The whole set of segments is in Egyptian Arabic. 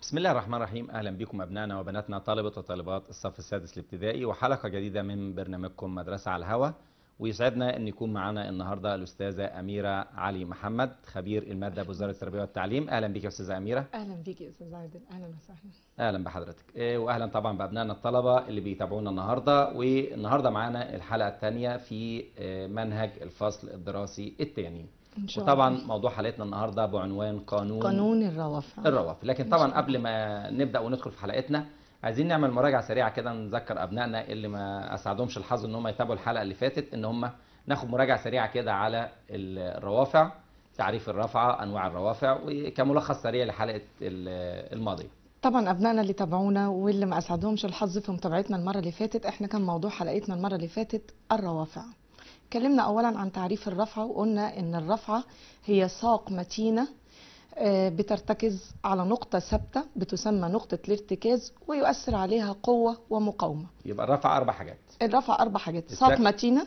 بسم الله الرحمن الرحيم اهلا بكم ابنائنا وبناتنا طلبه وطالبات الصف السادس الابتدائي وحلقه جديده من برنامجكم مدرسه على الهوا ويسعدنا ان يكون معنا النهارده الاستاذه اميره علي محمد خبير الماده بوزاره التربيه والتعليم اهلا بك يا استاذه اميره اهلا بيك يا استاذ عادل اهلا وسهلا اهلا بحضرتك إيه، واهلا طبعا بابنائنا الطلبه اللي بيتابعونا النهارده والنهارده معانا الحلقه الثانيه في آه، منهج الفصل الدراسي الثاني ان شاء وطبعا الله موضوع حلقتنا النهارده بعنوان قانون قانون الروافع الروافع لكن إن طبعا شاء الله. قبل ما نبدا وندخل في حلقتنا عايزين نعمل مراجعه سريعه كده نذكر ابنائنا اللي ما اسعدهمش الحظ ان هم يتابعوا الحلقه اللي فاتت ان هم ناخد مراجعه سريعه كده على ال- الروافع تعريف الرفعه انواع الروافع وكملخص سريع لحلقه ال- الماضيه طبعا ابنائنا اللي تابعونا واللي ما اسعدهمش الحظ في متابعتنا المره اللي فاتت احنا كان موضوع حلقتنا المره اللي فاتت الروافع اتكلمنا اولا عن تعريف الرفعه وقلنا ان الرفعه هي ساق متينه آه، بترتكز على نقطه ثابته بتسمى نقطه الارتكاز ويؤثر عليها قوه ومقاومه يبقى الرفعه اربع حاجات الرفع اربع حاجات التك- ساق متينه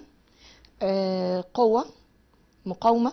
آه، قوه مقاومه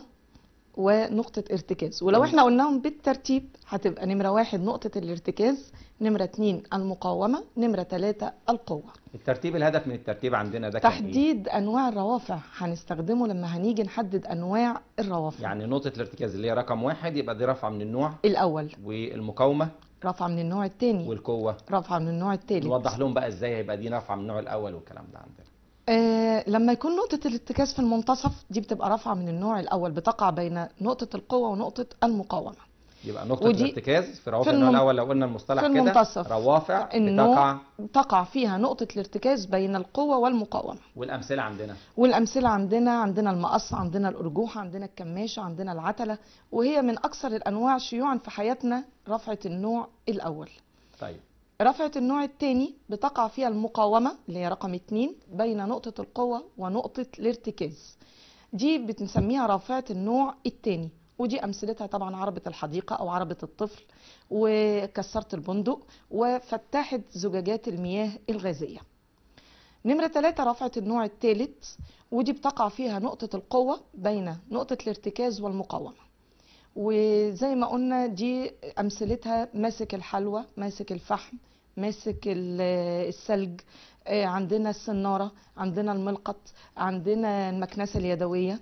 ونقطة ارتكاز ولو تمام. احنا قلناهم بالترتيب هتبقى نمرة واحد نقطة الارتكاز نمرة اتنين المقاومة نمرة تلاتة القوة الترتيب الهدف من الترتيب عندنا ده كان إيه؟ تحديد انواع الروافع هنستخدمه لما هنيجي نحدد انواع الروافع يعني نقطه الارتكاز اللي هي رقم واحد يبقى دي رفعه من النوع الاول والمقاومه رفع من النوع التاني والقوه رفع من النوع التالت نوضح لهم بقى ازاي هيبقى دي رفعه من النوع الاول والكلام ده عندنا آه لما يكون نقطة الارتكاز في المنتصف دي بتبقى رفعة من النوع الأول بتقع بين نقطة القوة ونقطة المقاومة يبقى نقطة ودي الارتكاز في روافع في النوع الم- الأول لو قلنا المصطلح في كده المنتصف. روافع النوع بتقع تقع فيها نقطة الارتكاز بين القوة والمقاومة والأمثلة عندنا والأمثلة عندنا عندنا المقص عندنا الأرجوحة عندنا الكماشة عندنا العتلة وهي من أكثر الأنواع شيوعا في حياتنا رفعة النوع الأول طيب رفعة النوع الثاني بتقع فيها المقاومة اللي هي رقم اتنين بين نقطة القوة ونقطة الارتكاز دي بنسميها رافعة النوع الثاني ودي أمثلتها طبعا عربة الحديقة أو عربة الطفل وكسرة البندق وفتاحة زجاجات المياه الغازية نمرة ثلاثة رفعة النوع الثالث ودي بتقع فيها نقطة القوة بين نقطة الارتكاز والمقاومة وزي ما قلنا دي أمثلتها ماسك الحلوى ماسك الفحم ماسك ال- الثلج آه، عندنا السنارة عندنا الملقط عندنا المكنسة اليدوية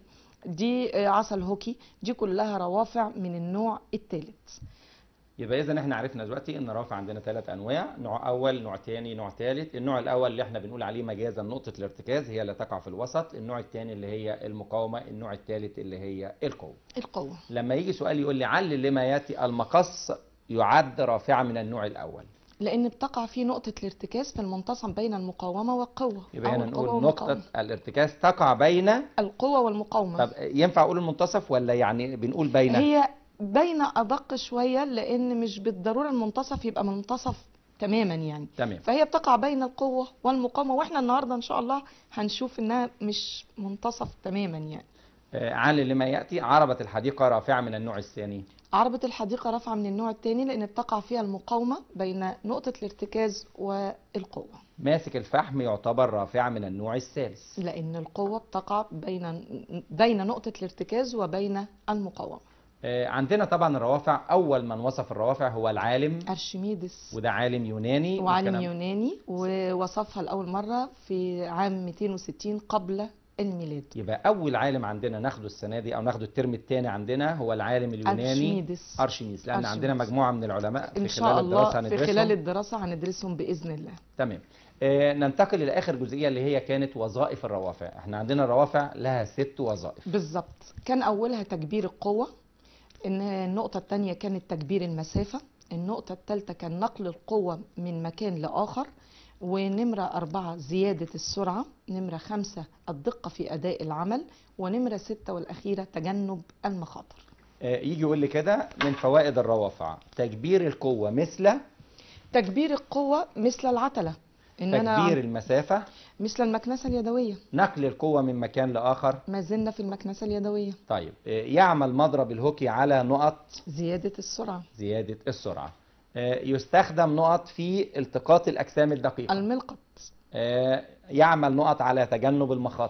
دي آه، عصا الهوكي دي كلها روافع من النوع الثالث يبقى إذا إحنا عرفنا دلوقتي إن الروافع عندنا ثلاث أنواع نوع أول نوع ثاني نوع ثالث النوع الأول اللي إحنا بنقول عليه مجازا نقطة الارتكاز هي اللي تقع في الوسط النوع الثاني اللي هي المقاومة النوع الثالث اللي هي القوة القوة لما يجي سؤال يقول لي علل لما يأتي المقص يعد رافعة من النوع الأول لأن بتقع فيه نقطة الارتكاز في المنتصف بين المقاومة والقوة يبقى أو هنا القوة نقول والمقاومة. نقطة الارتكاز تقع بين القوة والمقاومة طب ينفع اقول المنتصف ولا يعني بنقول بين هي بين أدق شوية لأن مش بالضرورة المنتصف يبقى منتصف تماما يعني تمام فهي بتقع بين القوة والمقاومة واحنا النهاردة ان شاء الله هنشوف انها مش منتصف تماما يعني آه، علل لما ياتي عربة الحديقة رافعة من النوع الثاني عربة الحديقة رافعة من النوع الثاني لأن بتقع فيها المقاومة بين نقطة الارتكاز والقوة ماسك الفحم يعتبر رافعة من النوع الثالث لأن القوة بتقع بين بين نقطة الارتكاز وبين المقاومة آه، عندنا طبعا الروافع اول من وصف الروافع هو العالم أرشميدس وده عالم يوناني وعالم والكلام- يوناني ووصفها لأول مرة في عام 260 قبل الميلاد يبقى اول عالم عندنا ناخده السنه دي او ناخده الترم الثاني عندنا هو العالم اليوناني أرشميدس ارشميدس لان أرشميدس. عندنا مجموعه من العلماء إن في شاء خلال الله الدراسه في هندرسهم خلال الدراسة هندرسهم بإذن الله تمام آه، ننتقل الى اخر جزئيه اللي هي كانت وظائف الروافع احنا عندنا الروافع لها ست وظائف بالظبط كان أولها تكبير القوة إن النقطة الثانية كانت تكبير المسافة النقطة الثالثة كان نقل القوة من مكان لآخر ونمرة أربعة زيادة السرعة نمرة خمسة الدقة في أداء العمل ونمرة ستة والأخيرة تجنب المخاطر آه، يجي يقول لي كده من فوائد الروافع تكبير القوة مثل تكبير القوة مثل العتلة إن أنا تكبير عم- المسافة مثل المكنسة اليدوية نقل القوة من مكان لآخر ما زلنا في المكنسة اليدوية طيب آه، يعمل مضرب الهوكي على نقط زيادة السرعة زيادة السرعة آه، يستخدم نقط في التقاط الأجسام الدقيقة الملقط آه، يعمل نقط على تجنب المخاطر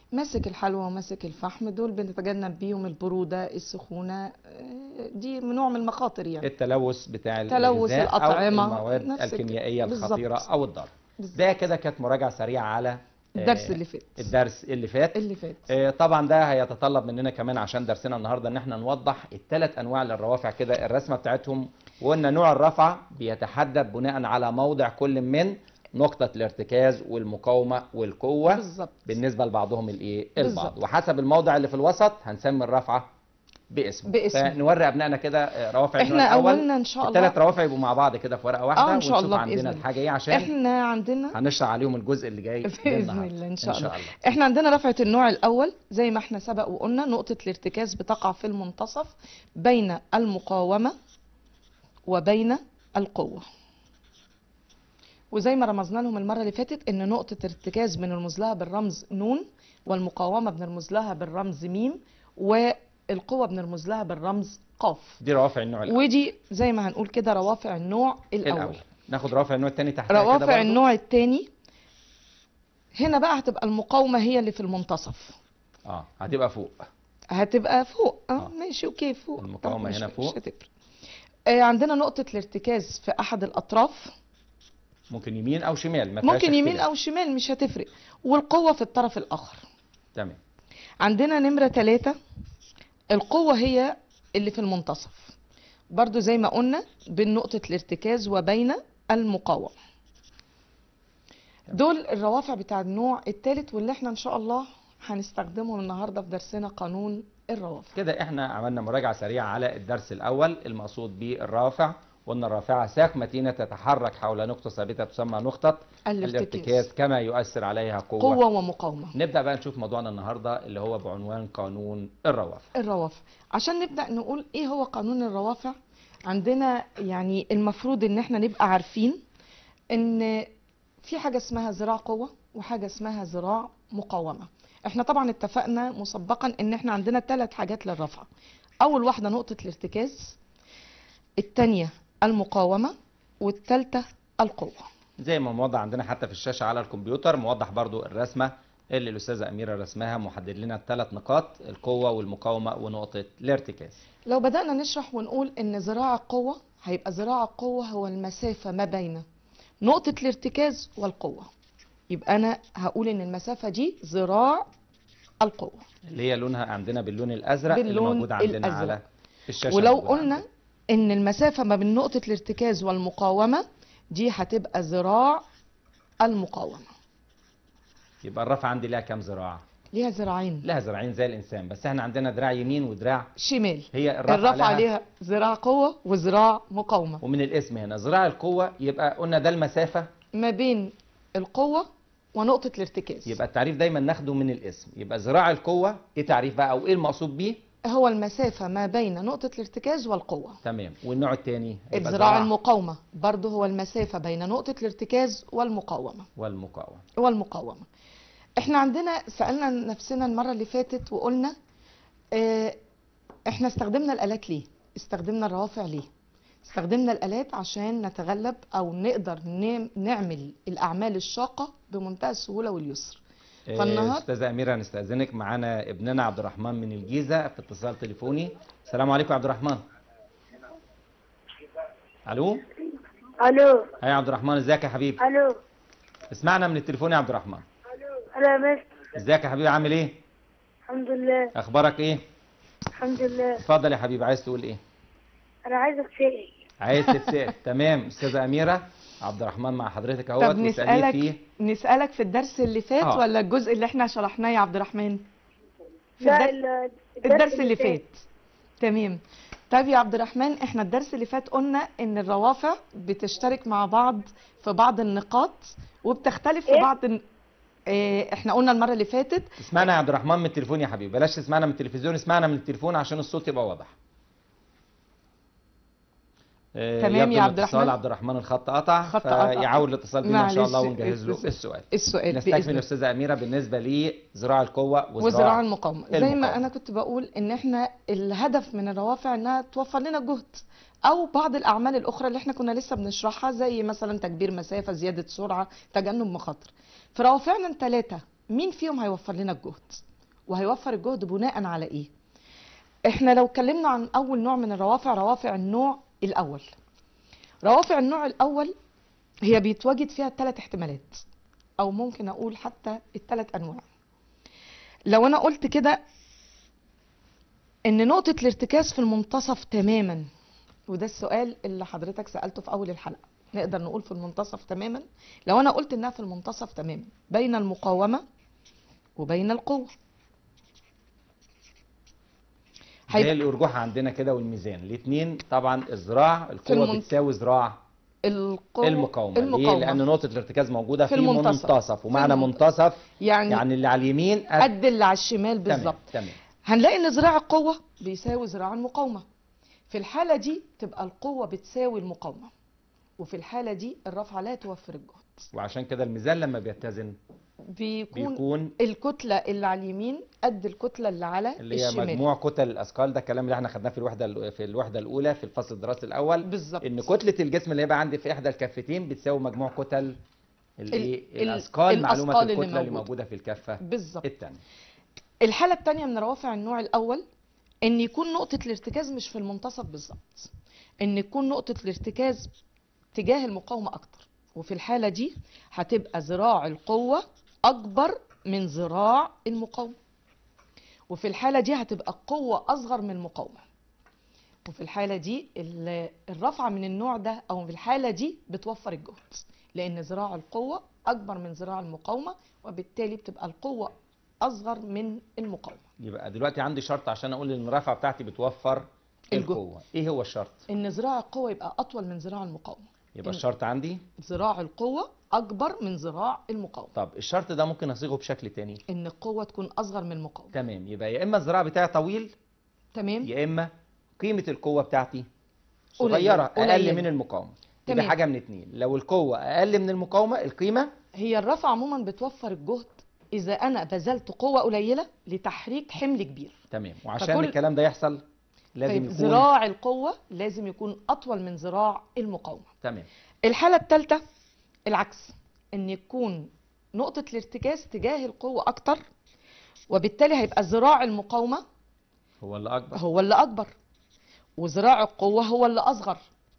ماسك الحلوى وماسك الفحم دول بنتجنب بيهم البرودة السخونة آه، دي نوع من المخاطر يعني التلوث بتاع تلوث الغذاء الأطعمة، او المواد نفس الك- الكيميائيه بالظبط. الخطيره او الضاره بالظبط. ده كده كانت مراجعه سريعه على آه، الدرس اللي فات الدرس اللي فات اللي فات آه، طبعا ده هيتطلب مننا كمان عشان درسنا النهارده ان احنا نوضح الثلاث انواع للروافع كده الرسمه بتاعتهم وقلنا نوع الرفعه بيتحدد بناء على موضع كل من نقطه الارتكاز والمقاومه والقوه بالظبط بالنسبه لبعضهم الايه البعض بالظبط. وحسب الموضع اللي في الوسط هنسمي الرفعه باسم باسمه. فنوري ابنائنا كده آه، روافع النوع احنا الاول اولنا ان شاء الله الثلاث روافع يبقوا مع بعض كده في ورقه واحده اه ان شاء ونشوف الله عندنا باذن الله الحاجه ايه عشان احنا عندنا هنشرح عليهم الجزء اللي جاي باذن النهاردة. الله ان شاء ان الله شاء الله احنا عندنا رفعة النوع الاول زي ما احنا سبق وقلنا نقطة الارتكاز بتقع في المنتصف بين المقاومة وبين القوة وزي ما رمزنا لهم المرة اللي فاتت ان نقطة ارتكاز بنرمز لها بالرمز نون والمقاومة بنرمز لها بالرمز ميم والقوة بنرمز لها بالرمز قاف دي روافع النوع الاول ودي زي ما هنقول كده روافع النوع الاول الاول ناخد روافع النوع الثاني تحتها كده روافع برضو. النوع الثاني هنا بقى هتبقى المقاومة هي اللي في المنتصف اه هتبقى فوق هتبقى فوق اه, آه. ماشي اوكي فوق المقاومة آه، مش- هنا فوق. مش هتفرق آه عندنا نقطة الارتكاز في أحد الأطراف ممكن يمين او شمال ما فيهاش ممكن يمين اختلاف. أو شمال مش هتفرق والقوة في الطرف الآخر تمام عندنا نمرة ثلاثة القوة هي اللي في المنتصف برضو زي ما قلنا بين نقطة الارتكاز وبين المقاومة دول الروافع بتاع النوع الثالث واللي احنا ان شاء الله هنستخدمهم النهارده في درسنا قانون الروافع كده احنا عملنا مراجعه سريعه على الدرس الاول المقصود بالرافع وان الرافعه ساق متينه تتحرك حول نقطه ثابته تسمى نقطه الارتكاز كما يؤثر عليها قوه, قوة ومقاومة نبدا بقى نشوف موضوعنا النهارده اللي هو بعنوان قانون الروافع الروافع عشان نبدأ نقول ايه هو قانون الروافع عندنا يعني المفروض ان احنا نبقى عارفين ان في حاجة اسمها ذراع قوة وحاجة اسمها ذراع مقاومة احنا طبعا اتفقنا مسبقا ان احنا عندنا ثلاث حاجات للرفع اول واحدة نقطة الارتكاز الثانية المقاومة والثالثة القوة زي ما موضح عندنا حتى في الشاشه على الكمبيوتر موضح برضو الرسمه اللي الاستاذه اميره رسمها محدد لنا الثلاث نقاط القوه والمقاومه ونقطه الارتكاز لو بدأنا نشرح ونقول إن ذراع القوة هيبقى ذراع القوة هو المسافة ما بين نقطة الارتكاز والقوة يبقى أنا هقول إن المسافة دي ذراع القوة اللي هي لونها عندنا باللون الازرق اللي باللون موجود عندنا الأزرق. على الشاشه ولو موجودة قلنا عندنا. إن المسافة ما بين نقطة الارتكاز والمقاومة دي هتبقى ذراع المقاومة يبقى الرفع عندي لها كام ذراع ليها ذراعين لها ذراعين زي الانسان بس احنا عندنا دراع يمين ودراع شمال هي الرفع, الرفع لها ليها ذراع قوة وذراع مقاومة ومن الاسم هنا ذراع القوه يبقى قلنا ده المسافه ما بين القوة ونقطة الارتكاز يبقى التعريف دايما ناخده من الاسم يبقى ذراع القوه ايه تعريف بقى او ايه المقصود بيه هو المسافة ما بين نقطة الارتكاز والقوة تمام والنوع الثاني الذراع المقاومة برضه هو المسافة بين نقطة الارتكاز والمقاومة والمقاومه والمقاومة احنا عندنا سألنا نفسنا المرة اللي فاتت وقلنا اه احنا استخدمنا الآلات ليه استخدمنا الروافع ليه استخدمنا الآلات عشان نتغلب أو نقدر نعم- نعمل الأعمال الشاقة بمنتهى السهولة واليسر آه، فالنهار- استاذه اميره هنستاذنك معانا ابننا عبد الرحمن من الجيزه في اتصال تليفوني السلام عليكم يا عبد الرحمن الو الو هيا يا عبد الرحمن ازيك يا حبيبي الو اسمعنا من التليفون يا عبد الرحمن الو يا مس ازيك يا حبيبي عامل ايه الحمد لله اخبارك ايه الحمد لله اتفضل يا حبيبي عايز تقول ايه انا عايزه اتسال عايز تتسال تمام استاذه اميره عبد الرحمن مع حضرتك اهوت طب واساليه نسألك فيه نسألك في الدرس اللي فات آه. ولا الجزء اللي احنا شرحناه يا عبد الرحمن في لا الدرس ال- الدرس اللي فات تمام طيب يا عبد الرحمن احنا الدرس اللي فات قلنا ان الروافع بتشترك مع بعض في بعض النقاط وبتختلف في إيه؟ بعض الن- اه احنا قلنا المره اللي فاتت اسمعنا يا عبد الرحمن من التليفون يا حبيبي بلاش تسمعنا من التلفزيون اسمعنا من التليفون عشان الصوت يبقى واضح آه، تمام يبدو يا عبد الاتصال الرحمن. عبد الرحمن الخط قطع خط قطع. فيعود الاتصال بينا ان شاء الله معلش، ونجهز له الس- السؤال السؤال نستكمل بإذن الاستاذه اميره بالنسبه لذراع القوه وزراعة وذراع المقاومة زي المقاومة. ما أنا كنت بقول إن إحنا الهدف من الروافع إنها توفر لنا جهد أو بعض الأعمال الأخرى اللي إحنا كنا لسه بنشرحها زي مثلا تكبير مسافة زيادة سرعة تجنب مخاطر في روافعنا الثلاثة مين فيهم هيوفر لنا الجهد وهيوفر الجهد بناء على ايه احنا لو اتكلمنا عن اول نوع من الروافع روافع النوع الاول روافع النوع الاول هي بيتواجد فيها ثلاث احتمالات او ممكن اقول حتى الثلاث انواع لو انا قلت كده ان نقطة الارتكاز في المنتصف تماما وده السؤال اللي حضرتك سألته في اول الحلقة نقدر نقول في المنتصف تماما لو انا قلت انها في المنتصف تماما بين المقاومة وبين القوة زي هيبقى الارجوحه عندنا كده والميزان الاثنين طبعا الذراع القوه المنت- بتساوي ذراع القوة المقاومه ليه المقاومة لان نقطه الارتكاز موجوده في في, المنتصف. منتصف ومعنى في المنتصف. منتصف يعني, يعني اللي على اليمين قد قد اللي على الشمال تمام بالظبط تمام هنلاقي ان ذراع القوة بيساوي ذراع المقاومة في الحالة دي تبقى القوة بتساوي المقاومة وفي الحالة دي الرفعة لا توفر الجهد وعشان كده الميزان لما بيتزن بيكون, بيكون الكتلة اللي على اليمين قد الكتلة اللي على اللي هي الشمال مجموع كتل الاثقال ده الكلام اللي احنا خدناه في الوحده ال- في الوحده الاولى في الفصل الدراسي الاول بالظبط ان كتله الجسم اللي هيبقى عندي في احدى الكفتين بتساوي مجموع كتل الايه ال- الاثقال معلومه الأثقال اللي الكتله اللي موجودة. موجوده في الكفه بالظبط الثانيه الحالة التانية من روافع النوع الأول إن يكون نقطة الارتكاز مش في المنتصف بالظبط إن يكون نقطة الارتكاز تجاه المقاومة أكتر وفي الحالة دي هتبقى ذراع القوة أكبر من ذراع المقاومة وفي الحالة دي هتبقى القوة أصغر من المقاومة وفي الحالة دي ال- الرفعة من النوع ده أو في الحالة دي بتوفر الجهد لأن ذراع القوة أكبر من ذراع المقاومة وبالتالي بتبقى القوة أصغر من المقاومة يبقى دلوقتي عندي شرط عشان اقول ان الرفعه بتاعتي بتوفر الجهد. القوه ايه هو الشرط إن ذراع القوة يبقى أطول من ذراع المقاومة يبقى إن- الشرط عندي ذراع القوة أكبر من ذراع المقاومة طب الشرط ده ممكن اصيغه بشكل تاني إن القوة تكون أصغر من المقاومة تمام يبقى يا اما الذراع بتاعي طويل تمام يا اما قيمه القوه بتاعتي قليلة، صغيره اقل قليلة. من المقاومه يبقى تمام. حاجه من اتنين لو القوه اقل من المقاومه القيمه هي الرفع عموما بتوفر الجهد إذا أنا بذلت قوة قليلة لتحريك حمل كبير تمام وعشان فكل- الكلام ده يحصل لازم طيب يكون ذراع القوة لازم يكون أطول من ذراع المقاومة تمام الحالة الثالثة العكس إن يكون نقطة الارتكاز تجاه القوة أكتر وبالتالي هيبقى ذراع المقاومة هو اللي اكبر هو اللي أكبر وذراع القوة هو اللي أصغر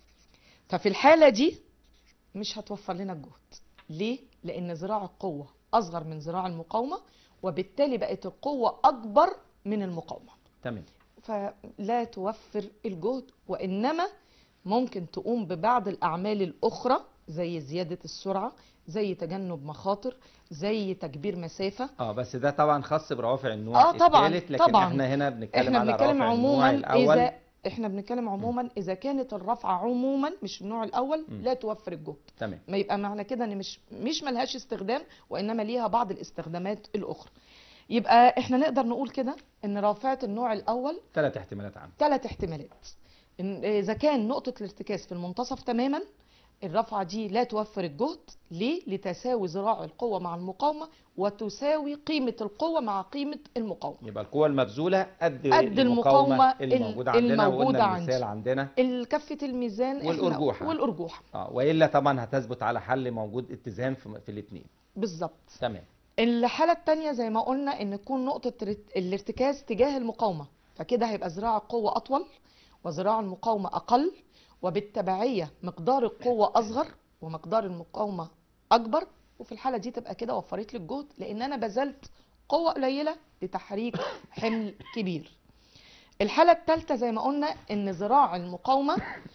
ففي الحالة دي مش هتوفر لنا الجهد ليه؟ لأن ذراع القوة أصغر من ذراع المقاومة وبالتالي بقت القوة أكبر من المقاومة تمام فلا توفر الجهد وإنما ممكن تقوم ببعض الأعمال الأخرى زي زيادة السرعة زي تجنب مخاطر زي تكبير مسافة اه بس ده طبعا خاص برافع النوع آه طبعاً، الثالث لكن طبعاً. احنا هنا بنتكلم احنا على بنتكلم رافع عموما النوع الاول إذا احنا بنتكلم عموما إذا كانت الرفعة عموما مش النوع الأول م. لا توفر الجهد تمام ما يبقى معنى كده ان مش مش ملهاش استخدام وانما ليها بعض الاستخدامات الاخرى يبقى احنا نقدر نقول كده ان رافعه النوع الاول ثلاث احتمالات عندي ثلاث احتمالات إن اذا كان نقطه الارتكاز في المنتصف تماما الرفعه دي لا توفر الجهد ليه لتساوي ذراع القوه مع المقاومه وتساوي قيمه القوه مع قيمه المقاومه يبقى القوة المبذولة قد قد المقاومة المقاومة اللي ال- موجودة عندنا الموجودة وقلنا المثال عندي. عندنا الكفه الميزان إحنا- والأرجوحة. والارجوحه اه والا طبعا هتثبت على حل موجود اتزان في, في الاثنين بالظبط تمام الحالة التانية زي ما قلنا ان تكون نقطة الارت- الارتكاز تجاه المقاومة فكده هيبقى ذراع القوة اطول وذراع المقاومة اقل وبالتبعية مقدار القوة اصغر ومقدار المقاومة اكبر وفي الحالة دي تبقى كده وفرت لي الجهد لان انا بذلت قوة قليلة لتحريك حمل كبير الحالة الثالثة زي ما قلنا ان ذراع المقاومة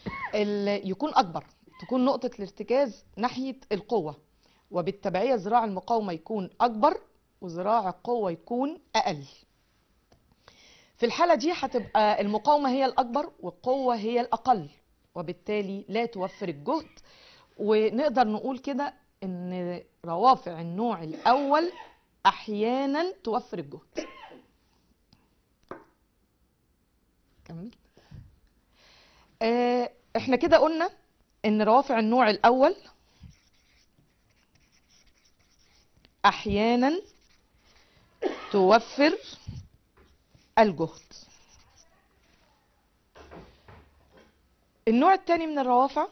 ال- يكون اكبر تكون نقطة الارتكاز ناحية القوة وبالتبعية ذراع المقاومة يكون أكبر وذراع القوة يكون أقل في الحالة دي هتبقى المقاومة هي الأكبر والقوة هي الأقل وبالتالي لا توفر الجهد ونقدر نقول كده إن روافع النوع الأول أحيانا توفر الجهد كمل آه، احنا كده قلنا ان روافع النوع الاول احيانا توفر الجهد النوع الثاني من الروافع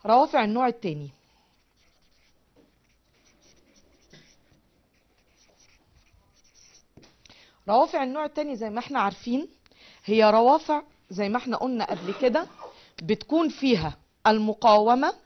روافع النوع التاني روافع النوع التاني زي ما احنا عارفين هي روافع زي ما احنا قلنا قبل كده بتكون فيها المقاومة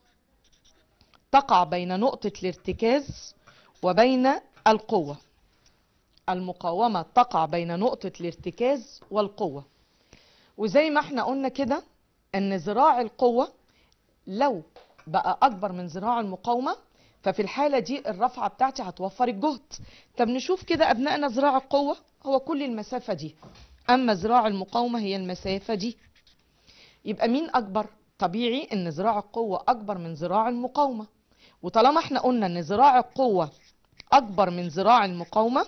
تقع بين نقطة الارتكاز وبين القوة المقاومة تقع بين نقطة الارتكاز والقوة وزي ما احنا قلنا كده ان ذراع القوة لو بقى اكبر من ذراع المقاومة ففي الحالة دي الرفعة بتاعتي هتوفر الجهد طب نشوف كده ابنائنا ذراع القوة هو كل المسافة دي اما ذراع المقاومة هي المسافة دي يبقى مين اكبر طبيعي ان ذراع القوة اكبر من ذراع المقاومة وطالما احنا قلنا ان ذراع القوة اكبر من ذراع المقاومة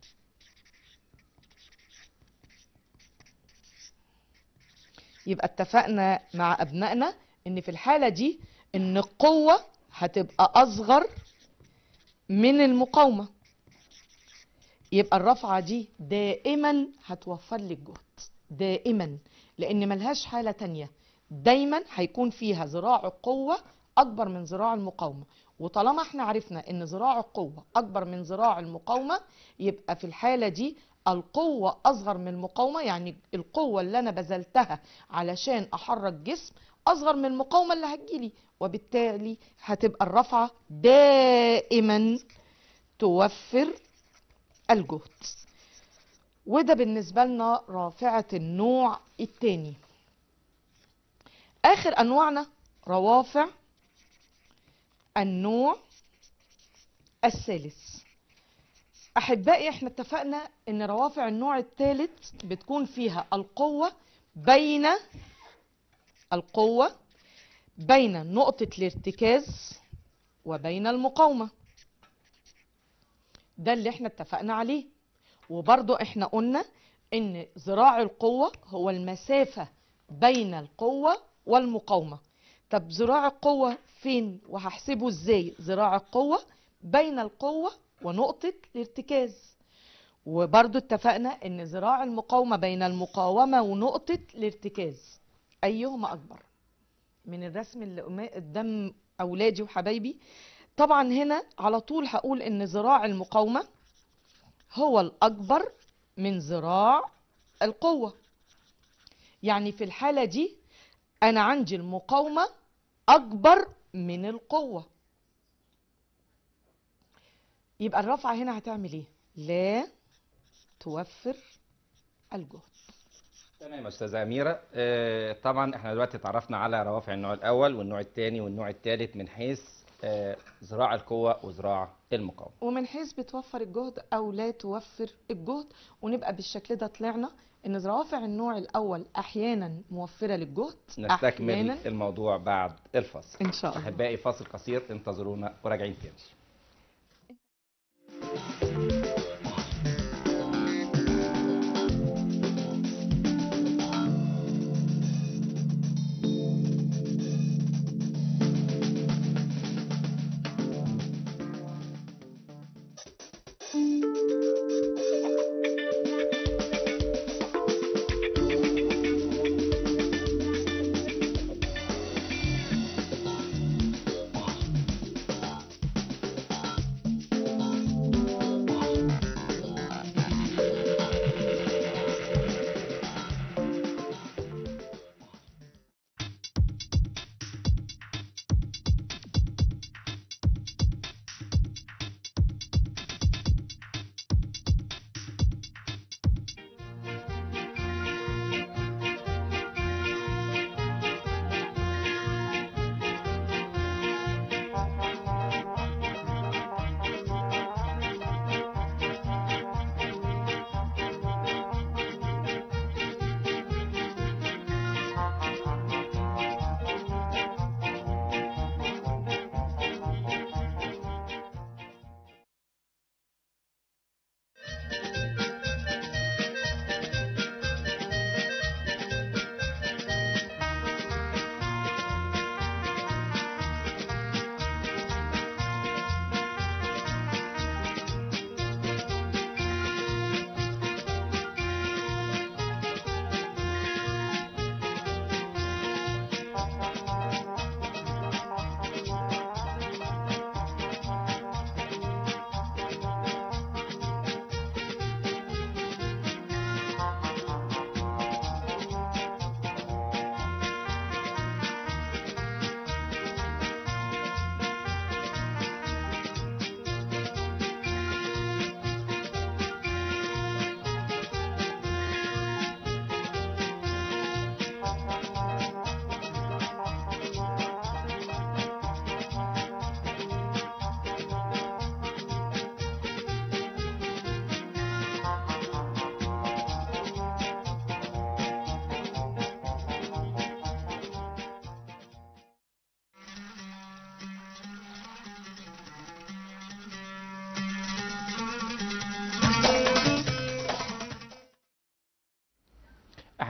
يبقى اتفقنا مع ابنائنا ان في الحالة دي ان القوة هتبقى اصغر من المقاومة يبقى الرفعة دي دائما هتوفر لي الجهد دائما لان ملهاش حالة تانية دايما هيكون فيها ذراع القوة اكبر من ذراع المقاومة وطالما احنا عرفنا ان ذراع القوة اكبر من ذراع المقاومة يبقى في الحالة دي القوة اصغر من المقاومة يعني القوة اللي انا بذلتها علشان احرك جسم اصغر من المقاومة اللي هتجيلي وبالتالي هتبقى الرفعة دائما توفر الجهد وده بالنسبة لنا رافعة النوع التاني آخر أنواعنا روافع النوع الثالث أحبائي احنا اتفقنا ان روافع النوع الثالث بتكون فيها القوة بين القوة بين نقطة الارتكاز وبين المقاومة ده اللي احنا اتفقنا عليه وبرضو احنا قلنا ان ذراع القوة هو المسافة بين القوة والمقاومة طب ذراع القوة فين وهحسبه ازاي ذراع القوة بين القوة ونقطة الارتكاز وبرضو اتفقنا ان ذراع المقاومة بين المقاومة ونقطة الارتكاز ايهما اكبر من الرسم اللي قما- قدام اولادي وحبايبي طبعا هنا على طول هقول ان ذراع المقاومة هو الاكبر من ذراع القوة يعني في الحالة دي انا عندي المقاومة اكبر من القوة يبقى الرفعة هنا هتعمل ايه لا توفر الجهد تمام يا استاذه اميره آه، طبعا احنا دلوقتي اتعرفنا على روافع النوع الاول والنوع الثاني والنوع الثالث من حيث آه، ذراع القوه وذراع المقاومه ومن حيث بتوفر الجهد او لا توفر الجهد ونبقى بالشكل ده طلعنا ان روافع النوع الاول احيانا موفره للجهد نستكمل احيانا الموضوع بعد الفصل ان شاء الله احبائي فاصل قصير انتظرونا وراجعين تاني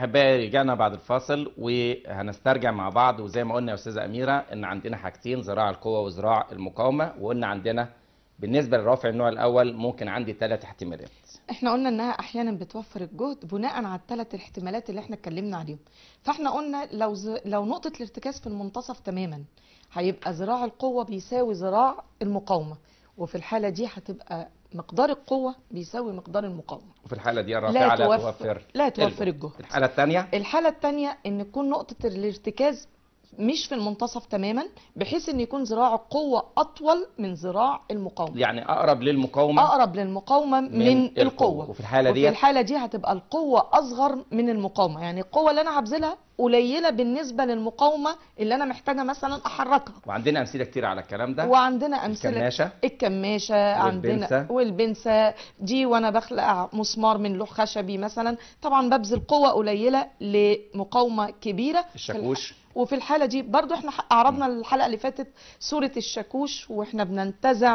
احبائي رجعنا بعد الفاصل وهنسترجع مع بعض وزي ما قلنا يا استاذه اميره ان عندنا حاجتين ذراع القوه وذراع المقاومه وقلنا عندنا بالنسبه لرافع النوع الاول ممكن عندي ثلاث احتمالات احنا قلنا انها احيانا بتوفر الجهد بناء على الثلاث الاحتمالات اللي احنا اتكلمنا عليهم فاحنا قلنا لو ز... لو نقطه الارتكاز في المنتصف تماما هيبقى ذراع القوه بيساوي ذراع المقاومه وفي الحاله دي هتبقى مقدار القوه بيساوي مقدار المقاومه وفي الحاله دي لا الرافعه لا توفر توفر لا توفر الجهد. الجهد الحاله الثانيه الحالة التانية ان تكون نقطة الارتكاز مش في المنتصف تماما بحيث ان يكون ذراع القوة اطول من ذراع المقاومة يعني اقرب للمقاومه اقرب للمقاومة من, من القوة القوة. وفي الحالة وفي دي الحالة دي هتبقى القوة اصغر من المقاومة يعني القوة اللي انا هبذلها قليلة بالنسبة للمقاومة اللي انا محتاجة مثلا احركها وعندنا امثله كتير على الكلام ده وعندنا امثلة الكماشه الكماشة والبنسة. عندنا والبنسة دي وانا بخلق مسمار من لوح خشبي مثلا طبعا ببذل قوة قليلة لمقاومة كبيرة في الح- الشاكوش وفي الحالة دي برضو احنا عرضنا الحلقة اللي فاتت صورة الشاكوش واحنا بننتزع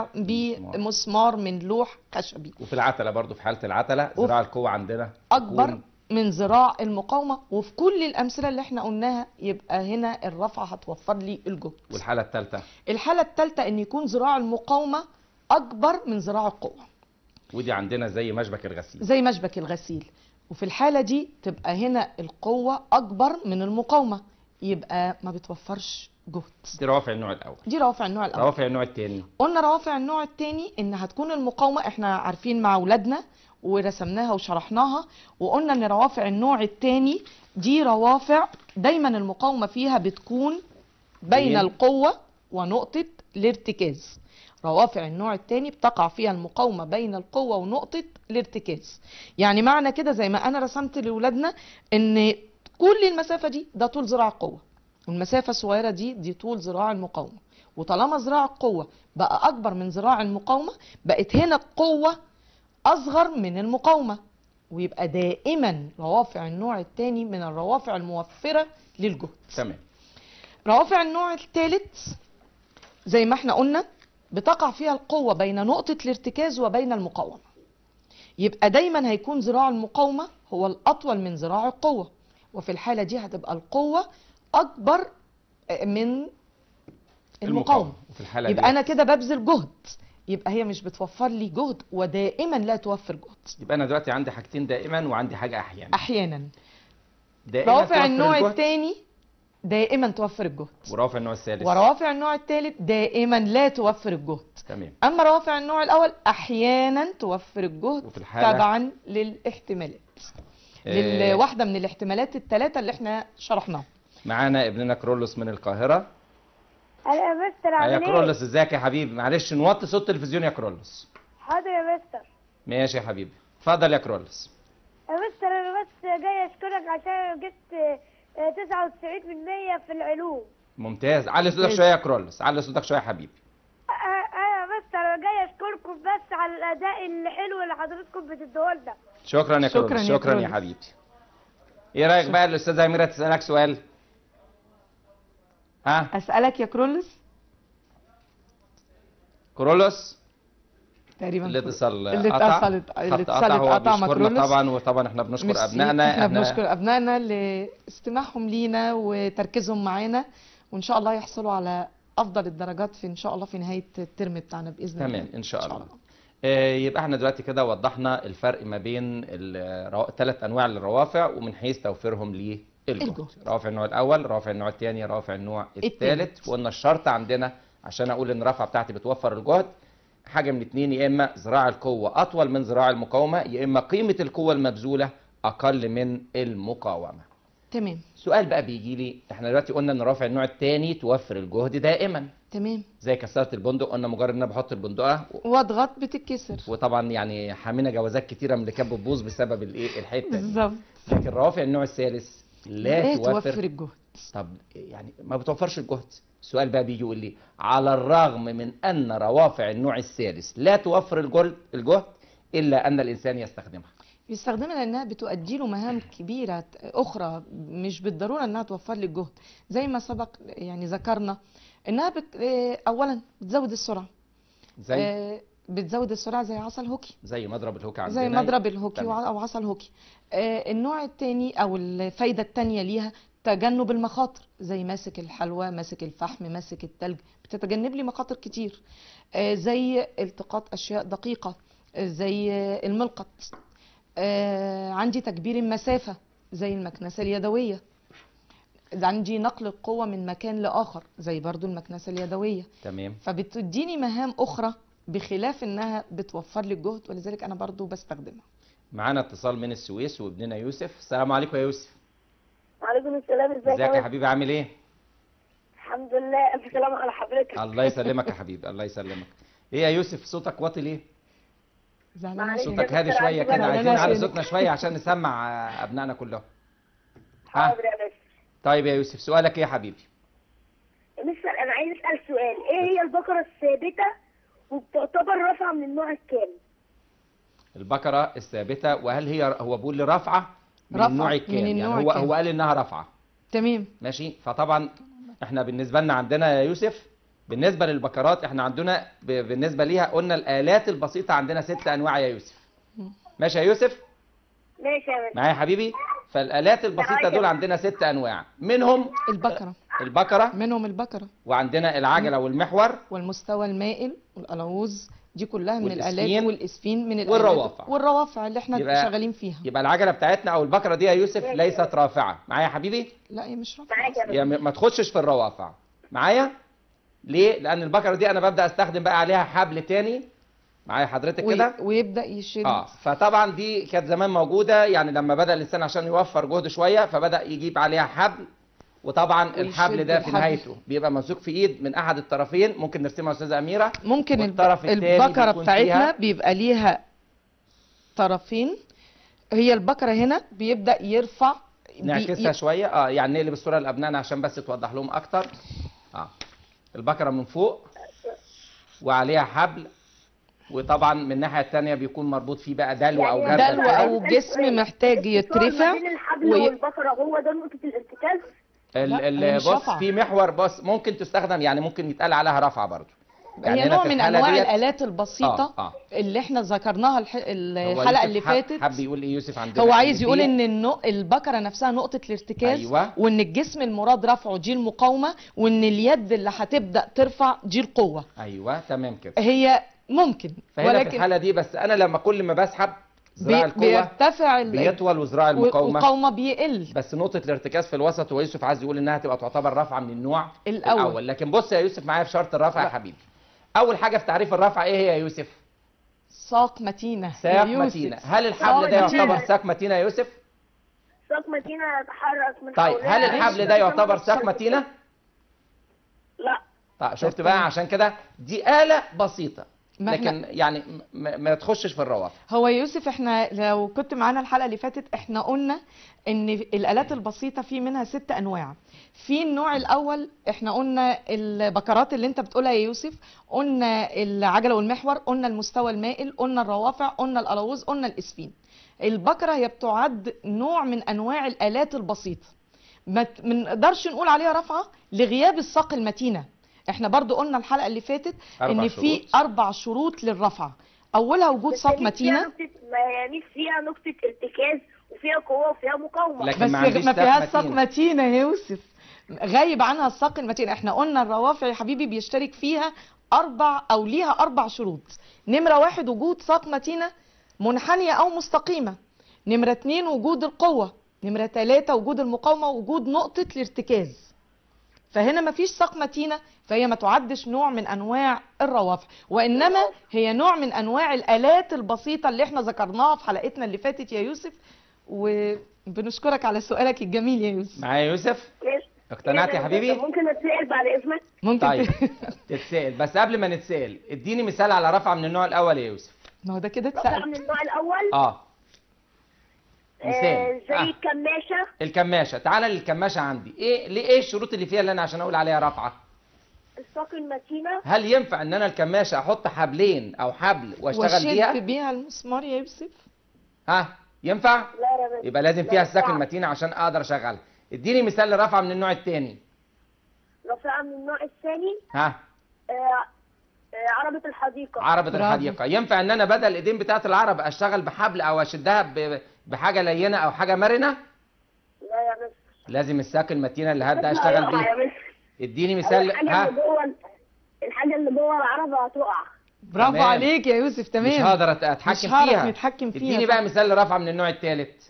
بمسمار من لوح خشبي وفي العتله برضو في حاله العتله وف- ذراع القوه عندنا اكبر تكون من ذراع المقاومة وفي كل الامثلة اللي احنا قلناها يبقى هنا الرفعة هتوفر لي الجهد والحاله الثالثه الحالة الثالثة ان يكون ذراع المقاومة اكبر من ذراع القوة ودي عندنا زي مشبك الغسيل زي مشبك الغسيل وفي الحالة دي تبقى هنا القوة أكبر من المقاومة يبقى ما بتوفرش جهد دي روافع النوع الاول دي روافع النوع الأول روافع النوع الثاني قلنا روافع النوع الثاني إن هتكون المقاومة إحنا عارفين مع أولادنا ورسمناها وشرحناها وقلنا إن روافع النوع الثاني دي روافع دايما المقاومة فيها بتكون بين بين. القوة ونقطة الارتكاز روافع النوع الثاني بتقع فيها المقاومة بين القوة ونقطة الارتكاز يعني معنى كده زي ما أنا رسمت لأولادنا إن كل المسافة دي ده طول ذراع القوة والمسافة الصغيرة دي دي طول ذراع المقاومة وطالما ذراع القوة بقى أكبر من ذراع المقاومة بقت هنا القوة أصغر من المقاومة ويبقى دائما روافع النوع الثاني من الروافع الموفرة للجهد تمام روافع النوع الثالث زي ما احنا قلنا بتقع فيها القوة بين نقطة الارتكاز وبين المقاومة يبقى دايما هيكون ذراع المقاومة هو الأطول من ذراع القوة وفي الحالة دي هتبقى القوة أكبر من المقاومة وفي الحاله يبقى دي أنا كده ببذل جهد يبقى هي مش بتوفر لي جهد ودائما لا توفر جهد يبقى انا دلوقتي عندي حاجتين دائما وعندي حاجه احيانا أحيانا دائما روافع توفر النوع الجهد الثاني دائما توفر الجهد وروافع النوع الثالث وروافع النوع الثالث دائما لا توفر الجهد تمام اما روافع النوع الاول احيانا توفر الجهد وفي الحالة؟ تبعا للاحتمالات آه، للواحده من الاحتمالات الثلاثه اللي احنا شرحناها معانا ابننا كرولوس من القاهره انا يا مستر يا عامل ايه كرولوس ازيك يا حبيبي معلش نوطي صوت التلفزيون يا كرولوس حاضر يا مستر ماشي يا حبيبي اتفضل يا كرولوس يا مستر انا بس جاي اشكرك عشان جبت آه، 99% في العلوم ممتاز علي صوتك ممتاز. شويه يا كرولوس علي صوتك شويه يا حبيبي آه، آه، يا مستر انا جاي اشكركم بس على الاداء الحلو اللي حضرتكم بتدوه لنا شكرا يا شكراً كرولوس يا شكرا يا كرولوس. حبيبي ايه رايك بقى الاستاذه اميره تسالك سؤال ها اسالك يا كرولس كرولوس تقريبا الاتصال اللي قطع. اتصلت خط اللي قطع، اتصلت هو قطع مع بيشكرنا كرولس طبعا وطبعا احنا بنشكر ميرسي. ابنائنا احنا بنشكر ابنائنا لاستماعهم لينا وتركيزهم معانا وان شاء الله يحصلوا على افضل الدرجات في ان شاء الله في نهايه الترم بتاعنا باذن الله تمام ان شاء الله آه، يبقى احنا دلوقتي كده وضحنا الفرق ما بين ثلاث انواع الروافع ومن حيث توفيرهم للجهد الجهد. روافع النوع الاول روافع النوع الثاني روافع النوع التالت. الثالث وقلنا الشرط عندنا عشان اقول ان الرفعه بتاعتي بتوفر الجهد حاجه من اتنين يا اما ذراع القوه اطول من ذراع المقاومه يا اما قيمه القوه المبذوله اقل من المقاومه تمام سؤال بقى بيجي لي احنا دلوقتي قلنا ان رافع النوع الثاني توفر الجهد دائما تمام زي كسرة البندق قلنا مجرد ان انا بحط البندقه واضغط بتتكسر وطبعا يعني حامينا جوازات كتيره من اللي كانت بتبوظ بسبب الايه الحته دي بالظبط لكن روافع النوع الثالث لا, لا توفر, توفر الجهد طب يعني ما بتوفرش الجهد السؤال بقى بيجي يقول لي على الرغم من ان روافع النوع الثالث لا توفر الجهد الجهد الا ان الانسان يستخدمها بيستخدمها لانها بتؤدي له مهام كبيره اخرى مش بالضروره انها توفر لي الجهد زي ما سبق يعني ذكرنا انها بت... آه، اولا بتزود السرعه زي آه، بتزود السرعه زي عصا الهوكي زي مضرب الهوك عندنا زي مضرب الهوكي تمام. وع- او عصا الهوكي آه النوع الثاني او الفايده الثانيه ليها تجنب المخاطر زي ماسك الحلوى ماسك الفحم ماسك التلج بتتجنب لي مخاطر كتير آه زي التقاط اشياء دقيقه آه زي آه، الملقط آه عندي تكبير المسافه زي المكنسه اليدويه عندي نقل القوه من مكان لاخر زي برضو المكنسه اليدويه تمام فبتديني مهام اخرى بخلاف انها بتوفر لي الجهد ولذلك انا برضو بستخدمها معانا اتصال من السويس وابننا يوسف السلام عليكم يا يوسف وعليكم السلام ازيك ازيك يا يا حبيبي عامل ايه الحمد لله الف سلامة على حضرتك الله يسلمك يا حبيبي الله يسلمك ايه يا يوسف صوتك واطي ليه زعلانه معلش. عشان- صوتك هادي دكتور شويه عندي كده بقى عايزين أنا نعلي عشانك. صوتنا شويه عشان نسمع آه، ابنائنا كلهم ها حاضر يا مستر طيب يا يوسف سؤالك ايه يا حبيبي يا مستر انا عايز اسال سؤال ايه هي البقرة الثابتة وبتعتبر رافعة من النوع الكام البقره الثابته وهل هي هو بيقول لي رافعه من رافعة النوع من الكام يعني النوع هو الكام. هو قال انها رافعه تمام ماشي فطبعا احنا بالنسبه لنا عندنا يا يوسف بالنسبه للبكرات احنا عندنا ب- بالنسبه ليها قلنا الالات البسيطه عندنا ست انواع يا يوسف ماشي يا يوسف ماشي يا مستر معايا يا حبيبي فالالات البسيطه دول عندنا ست انواع منهم البكره البكره منهم البكره وعندنا العجله والمحور والمستوى المائل والقلاووز دي كلها من والإسفين الالات والاسفين من الالات والروافع. والروافع اللي احنا يبقى- شغالين فيها يبقى العجله بتاعتنا او البكره دي يا يوسف ليست رافعه معايا يا حبيبي لا هي مش رافعه معاك يا مستر يا م- ما تخشش في الروافع معايا ليه لان البكره دي انا ببدا استخدم بقى عليها حبل تاني معايا حضرتك وي- كده ويبدا يشد اه فطبعا دي كانت زمان موجوده يعني لما بدا الانسان عشان يوفر جهد شويه فبدا يجيب عليها حبل وطبعا ويشد الحبل ده في الحبل. نهايته بيبقى ممسوك في ايد من احد الطرفين ممكن نرسمها يا استاذه اميره ممكن الب- والطرف التاني البكره بيكون بتاعتنا فيها- بيبقى ليها طرفين هي البكره هنا بيبدا يرفع بي- نعكسها شويه اه يعني نقلب الصوره لابنائنا عشان بس توضح لهم اكتر اه البكره من فوق وعليها حبل وطبعا من الناحيه الثانيه بيكون مربوط فيه بقى دلو او يعني جردل دلو كده. او جسم محتاج يترفع ما بين الحبل وي- والبقرة هو ده نقطة الارتكاز ال- لا، ال- هي مش بص رفعة. في محور بص ممكن تستخدم يعني ممكن يتقال عليها رفعه برضو هي هنا نوع في من الحالة انواع ديت- الالات البسيطه آه، آه. اللي احنا ذكرناها الح... هو الحلقه يوسف اللي حب- فاتت حب يقول ايه يوسف عندنا هو عايز إن يقول في- ان النو... البكره نفسها نقطه الارتكاز أيوة. وان الجسم المراد رفعه دي المقاومه وان اليد اللي هتبدا ترفع دي القوه ايوه تمام كده هي ممكن فهنا في ولكن الحاله دي بس انا لما كل ما بسحب ذراع بي... القوه بيرتفع ال- بيطول وذراع المقاومه والمقاومه بيقل بس نقطة الارتكاز في الوسط ويوسف عايز يقول انها تبقى تعتبر رافعة من النوع الأول. الأول لكن بص يا يوسف معايا في شرط الرفع يا لا. حبيبي أول حاجة في تعريف الرفع إيه هي يا يوسف؟ ساق متينه ساق يا يوسف. متينة هل الحبل ده ساق متينة. يعتبر ساق متينة يا يوسف؟ ساق متينة يتحرك من طيب حولها هل الحبل ده يعتبر ساق متينة؟ لا طيب شفت بقى عشان كده دي آلة بسيطة ما إحنا- لكن يعني م- م- ما تخشش في الروافع هو يا يوسف احنا لو كنت معانا الحلقه اللي فاتت احنا قلنا ان الالات البسيطه في منها ست انواع في النوع الاول احنا قلنا البكرات اللي انت بتقولها يا يوسف قلنا العجله والمحور قلنا المستوى المائل قلنا الروافع قلنا القلاووز قلنا الاسفين البكره هي بتعد نوع من انواع الالات البسيطه ما ت- ما نقدرش نقول عليها رفعه لغياب الساق المتينه احنا برضو قلنا الحلقه اللي فاتت أربع ان في شروط. اربع شروط للرفعه اولها وجود بس ساق هي فيها متينه نقطة ما يعني فيها نقطة ارتكاز وفيها قوة وفيها مقاومة لكن بس ما عنديش ما ساق فيهاش ساق متينة. متينه يا يوسف غايب عنها الساق المتين احنا قلنا الروافع يا حبيبي بيشترك فيها اربع او ليها اربع شروط نمره واحد وجود ساق متينه منحنيه او مستقيمه نمره اتنين وجود القوه نمره تلاته وجود المقاومه وجود نقطه الارتكاز فهنا مفيش ساق متينه فهي ما تعدش نوع من انواع الروافع وانما هي نوع من انواع الالات البسيطه اللي احنا ذكرناها في حلقتنا اللي فاتت يا يوسف وبنشكرك على سؤالك الجميل يا يوسف معايا يا يوسف؟ ليش؟ اقتنعت يا طب حبيبي؟ ممكن اتسأل بعد اذنك ممكن طيب ت- تتسأل بس قبل ما نتسأل اديني مثال على رفعة من النوع الأول يا يوسف ما هو ده كده رفع اتسأل من النوع الاول اه آه مثال زي آه. الكماشة الكماشة تعالى للكماشة عندي ايه ليه ايه الشروط اللي فيها اللي انا عشان اقول عليها رفعة الساق المتينة هل ينفع ان انا الكماشة احط حبلين او حبل واشتغل وشد بيها بيها المسمار يا يوسف ها ينفع لا يا بس يبقى لازم لا فيها الساق ينفع. المتينة عشان اقدر اشغلها اديني مثال لرفعة من النوع التاني رفع من النوع الثاني ها آه آه، عربة الحديقة عربة برافو. الحديقة ينفع ان انا بدل الايدين بتاعت العرب اشتغل بحبل او اشدها ب- بحاجة لينة او حاجة مرنة لا يا مس لازم الساق المتينة اللي هبدأ اشتغل يا بيها مس اديني أول مثال حاجة ها اللي جوه الحاجة اللي جوه العربة هتقع برافو تمام. عليك يا يوسف تمام مش هقدر أت- مش اتحكم هعرف فيها نتحكم فيها اديني صح. بقى مثال لرفعة من النوع الثالث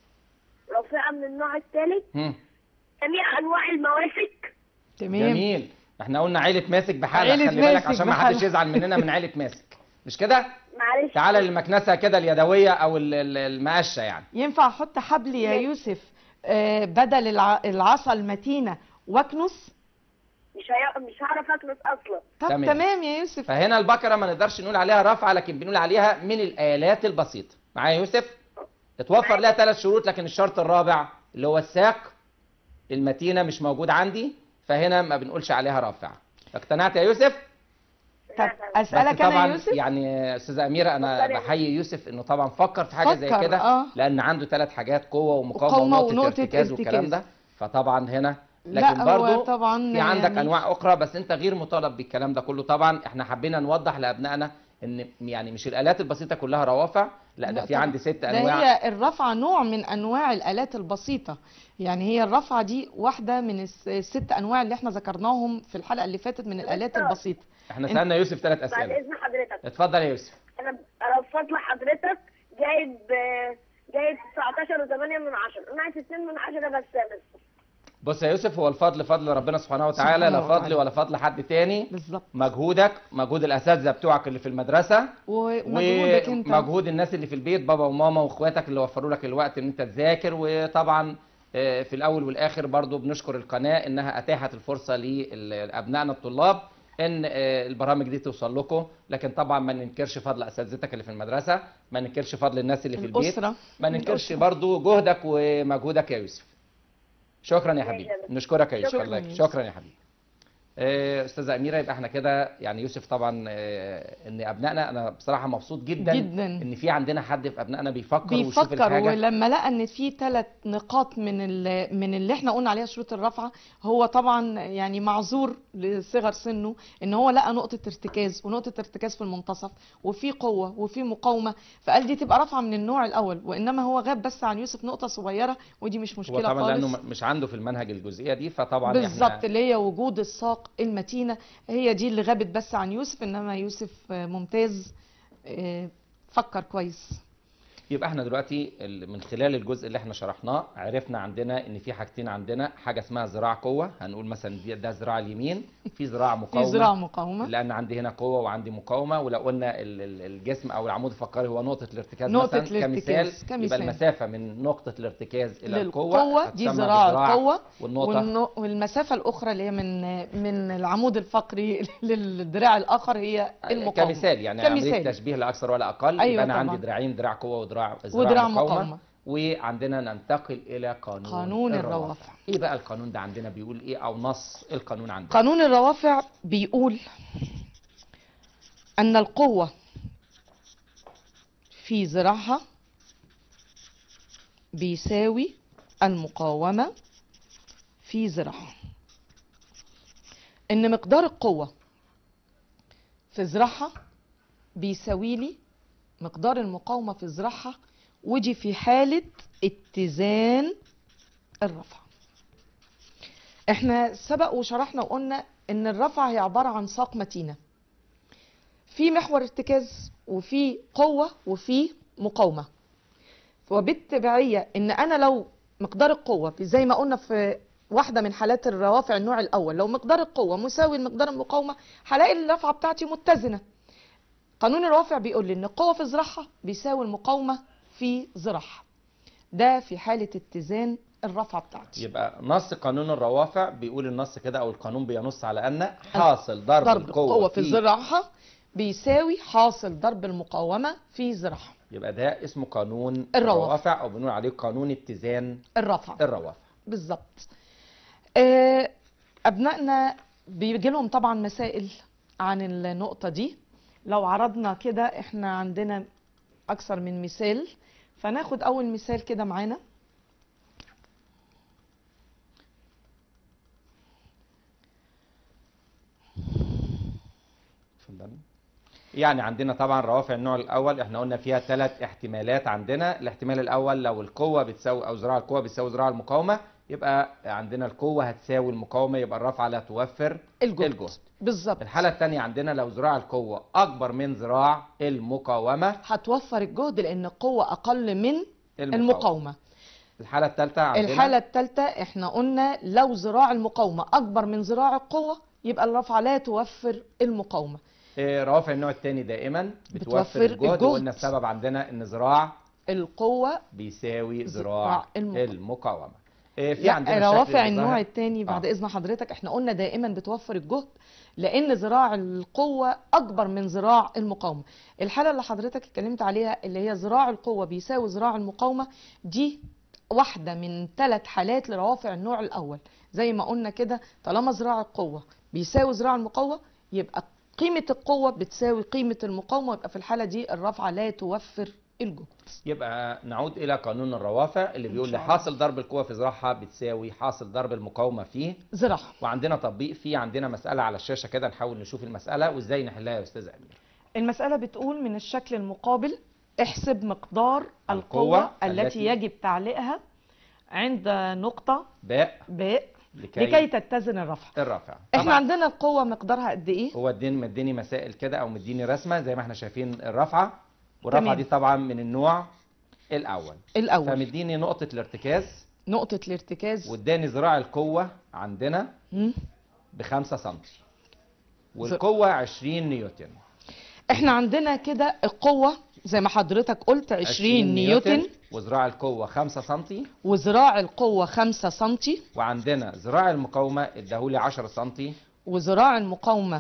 رافعة من النوع الثالث هم. جميع أنواع المواسك تمام جميل احنا قلنا عيلة ماسك بحالها عيلة خلي بالك ماسك عشان ما بحالها. حدش يزعل مننا من عيلة ماسك مش كده معلش تعالى للمكنسة كده اليدوية او ال- ال- المقشة يعني ينفع احط حبل يا ماشي. يوسف آه، بدل الع- العصا المتينة واكنس مش هي... مش هعرف أكنس أصلا طب تمام. تمام يا يوسف فهنا البكرة ما نقدرش نقول عليها رفعة لكن بنقول عليها من الآلات البسيطة معايا يا يوسف اتوفر لها ثلاث شروط لكن الشرط الرابع اللي هو الساق المتينة مش موجود عندي فهنا ما بنقولش عليها رافعة اقتنعت يا يوسف طب بس اسالك انا طبعا يا يوسف يعني استاذه اميره انا اتفضلي. بحيي يوسف انه طبعا فكر في حاجه زي فكر، كده آه. لان عنده ثلاث حاجات قوه ومقاومه مقاومة ونقطه ونقطة ارتكاز والكلام ارتكاز. ده فطبعا هنا لا، لكن هو برضه طبعا في عندك يعني- انواع اخرى بس انت غير مطالب بالكلام ده كله طبعا احنا حبينا نوضح لابنائنا ان يعني مش الالات البسيطه كلها روافع لا ده لا في طبعا. عندي ست ده انواع هي الرفعة نوع من انواع الالات البسيطة يعني هي الرفعة دي واحدة من الس- الست انواع اللي احنا ذكرناهم في الحلقة اللي فاتت من الالات البسيطة احنا سالنا يوسف ثلاث بعد اسئله إذن حضرتك اتفضل يا يوسف أنا أنا بفضل حضرتك جايب آه، جايب 19 و8 من 10 ناقص 2 من 10 بس يا مس بص يا يوسف هو الفضل فضل ربنا سبحانه وتعالى سبحانه لا فضل وتعالى. ولا فضل حد تاني بالظبط مجهودك مجهود الاساتذه بتوعك اللي في المدرسه ومجهودك انت ومجهود الناس اللي في البيت بابا وماما واخواتك اللي وفروا لك الوقت ان انت تذاكر وطبعا آه، في الاول والاخر برضو بنشكر القناه انها اتاحت الفرصه لابنائنا الطلاب ان آه، البرامج دي توصل لكم لكن طبعا ما ننكرش فضل اساتذتك اللي في المدرسه ما ننكرش فضل الناس اللي في البيت الاسرة ما ننكرش الأسرة. برضو جهدك ومجهودك يا يوسف شكرا يا حبيبي نشكرك يا يوسف شكراً الله يا يكرمك. يوسف. شكرا يا حبيبي آه، استاذه اميره يبقى احنا كده يعني يوسف طبعا آه، ان ابنائنا انا بصراحه مبسوط جدا جدا. ان في عندنا حد في ابنائنا بيفكر ويشوف بيفكر الحاجه ولما لقى ان في ثلاث نقاط من ال- من اللي احنا قلنا عليها شروط الرفعه هو طبعا يعني معذور لصغر سنه ان هو لقى نقطه ارتكاز ونقطه ارتكاز في المنتصف وفي قوه وفي مقاومه فقال دي تبقى رفعه من النوع الاول وانما هو غاب بس عن يوسف نقطه صغيره ودي مش هو مشكله طبعا خالص لانه م- مش عنده في المنهج الجزئيه دي فطبعا بالظبط احنا اللي هي وجود الساق المتينه هي دي اللي غابت بس عن يوسف انما يوسف آه، ممتاز آه، فكر كويس يبقى احنا دلوقتي ال- من خلال الجزء اللي احنا شرحناه عرفنا عندنا ان في حاجتين عندنا حاجه اسمها ذراع قوه هنقول مثلا دي- ده ذراع اليمين في ذراع في مقاومه زراعه مقاومه لان عندي هنا قوه وعندي مقاومه ولو قلنا ال- ال- الجسم او العمود الفقري هو نقطه الارتكاز نقطة مثلا الارتكاز، كمثال, كمثال. يبقى المسافه من نقطه الارتكاز الى القوه للقوة دي هتسمى ذراع بذراع القوة والنقطه والنو- والمسافة الأخرى اللي هي من من العمود الفقري للدراع الآخر هي المقاومة كمثال يعني عمليه كمثال. تشبيه لا اكثر ولا اقل أيوة يبقى انا طبعاً. عندي دراعين دراع قوه ودراع ودراع مقاومه, مقاومة. وعندنا ننتقل الى قانون قانون الروافع. ايه بقى القانون ده عندنا بيقول ايه او نص القانون عندنا قانون الروافع بيقول أن القوة في ذراعها بيساوي المقاومة في ذراعها إن مقدار القوة في ذراعها بيساوي لي مقدار المقاومة في ذراعها ودي في حالة اتزان الرفع احنا سبق وشرحنا وقلنا ان الرفع هي عبارة عن ساق متينة في محور ارتكاز وفي قوة وفي مقاومة وبالتبعية ان انا لو مقدار القوة في زي ما قلنا في واحدة من حالات الروافع النوع الاول لو مقدار القوة مساوي لمقدار المقاومة هلاقي الرفعة بتاعتي متزنة قانون الروافع بيقول لي ان القوة في ذراعها بيساوي المقاومة في ذراعها ده في حالة اتزان الرفعة بتاعتي يبقى نص قانون الروافع بيقول النص كده او القانون بينص على ان حاصل ضرب, ضرب القوه القوة في ذراعها بيساوي حاصل ضرب المقاومة في ذراعها يبقى ده اسمه قانون الروافع. الروافع او بنقول عليه قانون اتزان الرفع الروافع بالظبط آه، أبنائنا بيجي لهم طبعا مسائل عن النقطة دي لو عرضنا كده احنا عندنا أكثر من مثال فناخد أول مثال كده معانا اتفضلي. يعني عندنا طبعا روافع النوع الاول احنا قلنا فيها ثلاث احتمالات عندنا الاحتمال الاول لو القوه بتساوي او ذراع القوه بتساوي ذراع المقاومه يبقى عندنا القوه هتساوي المقاومه يبقى الرافعه لا توفر الجهد الجهد بالظبط الحاله الثانيه عندنا لو ذراع القوه اكبر من ذراع المقاومه هتوفر الجهد لان القوه اقل من المقاومه المقاومه الحاله الثالثه عندنا الحاله الثالثه احنا قلنا لو ذراع المقاومه اكبر من ذراع القوه يبقى الرافعه لا توفر المقاومه إيه، روافع النوع الثاني دائما بتوفر, بتوفر الجهد الجهد. وقلنا السبب عندنا ان ذراع القوه بيساوي ذراع ذراع المقاومة. المقاومه إيه، في لا عندنا الشكل روافع اللي النوع ظهر. الثاني بعد آه. اذن حضرتك احنا قلنا دائما بتوفر الجهد لان ذراع القوه اكبر من ذراع المقاومه الحاله اللي حضرتك اتكلمت عليها اللي هي ذراع القوه بيساوي ذراع المقاومه دي واحده من ثلاث حالات لروافع النوع الاول زي ما قلنا كده طالما ذراع القوه بيساوي ذراع المقاومه يبقى قيمه القوه بتساوي قيمه المقاومه يبقى في الحاله دي الرافعه لا توفر الجهد يبقى نعود الى قانون الروافع اللي بيقول لي شاء الله. حاصل ضرب القوه في ذراعها بتساوي حاصل ضرب المقاومه فيه ذراعها وعندنا تطبيق فيه عندنا مساله على الشاشه كده نحاول نشوف المساله وازاي نحلها يا استاذ امير المسألة بتقول من الشكل المقابل احسب مقدار القوة القوة التي التي يجب تعليقها عند نقطة باء باء لكي, لكي تتزن الرفع الرافع احنا طبعا عندنا القوة مقدارها قد ايه هو اديني مديني مسائل كده او مديني رسمه زي ما احنا شايفين الرافعه والرافعه تمام. دي طبعا من النوع الاول الاول فمديني نقطه الارتكاز نقطة الارتكاز واداني ذراع القوه عندنا مم. ب 5 سم والقوه 20 نيوتن احنا عندنا كده القوة زي ما حضرتك قلت 20 نيوتن وذراع القوه 5 سم وذراع القوة 5 سنتي وعندنا ذراع المقاومه اداهولي 10 سم وذراع المقاومة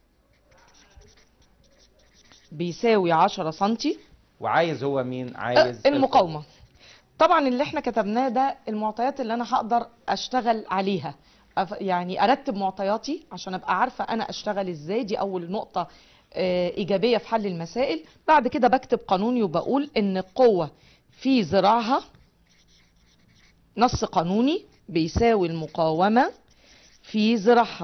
بيساوي 10 سنتي وعايز هو مين عايز المقاومة طبعا اللي احنا كتبناه ده المعطيات اللي انا هقدر اشتغل عليها أف- يعني ارتب معطياتي عشان ابقى عارفة انا اشتغل ازاي دي اول نقطة آه، ايجابية في حل المسائل بعد كده بكتب قانوني وبقول ان القوة في ذراعها نص قانوني بيساوي المقاومة في ذراعها